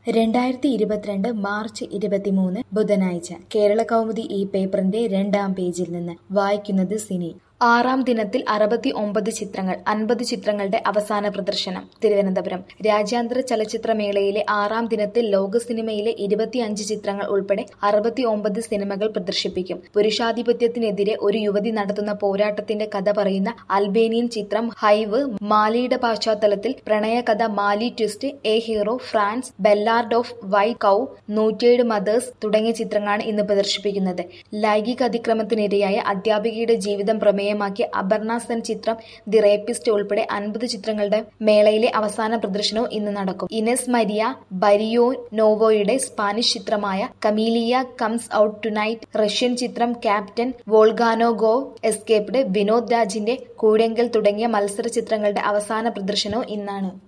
രണ്ടായിരത്തി ഇരുപത്തിരണ്ട് മാർച്ച് ഇരുപത്തിമൂന്ന് ബുധനാഴ്ച കേരള കൗമുദി ഈ പേപ്പറിന്റെ രണ്ടാം പേജിൽ നിന്ന് വായിക്കുന്നത് സിനി ആറാം ദിനത്തിൽ അറുപത്തി ഒമ്പത് ചിത്രങ്ങൾ അൻപത് ചിത്രങ്ങളുടെ അവസാന പ്രദർശനം തിരുവനന്തപുരം രാജ്യാന്തര ചലച്ചിത്രമേളയിലെ ആറാം ദിനത്തിൽ ലോക സിനിമയിലെ ഇരുപത്തിയഞ്ച് ചിത്രങ്ങൾ ഉൾപ്പെടെ അറുപത്തി ഒമ്പത് സിനിമകൾ പ്രദർശിപ്പിക്കും പുരുഷാധിപത്യത്തിനെതിരെ ഒരു യുവതി നടത്തുന്ന പോരാട്ടത്തിന്റെ കഥ പറയുന്ന അൽബേനിയൻ ചിത്രം ഹൈവ് മാലിയുടെ പശ്ചാത്തലത്തിൽ പ്രണയകഥ Mali twist a hero France ballad of white cow നൂറ്റേഴ് മദേഴ്സ് തുടങ്ങിയ ചിത്രങ്ങളാണ് ഇന്ന് പ്രദർശിപ്പിക്കുന്നത് ലൈംഗിക അതിക്രമത്തിനിരയായ അധ്യാപികയുടെ ജീവിതം പ്രമേയമാക്കിയ അപർണ സെൻ ചിത്രം ദി റേപ്പിസ്റ്റ് ഉൾപ്പെടെ അൻപത് ചിത്രങ്ങളുടെ മേളയിലെ അവസാന പ്രദർശനവും ഇന്ന് നടക്കും ഇനസ് മരിയ ബരിയോ നോവോയുടെ സ്പാനിഷ് ചിത്രമായ Camila comes out tonight Russian ചിത്രം ക്യാപ്റ്റൻ വോൾഗാനോഗോ എസ്കേപ്ഡ് വിനോദ് രാജിന്റെ കൂടെങ്കൽ തുടങ്ങിയ മത്സര ചിത്രങ്ങളുടെ അവസാന പ്രദർശനവും ഇന്നാണ്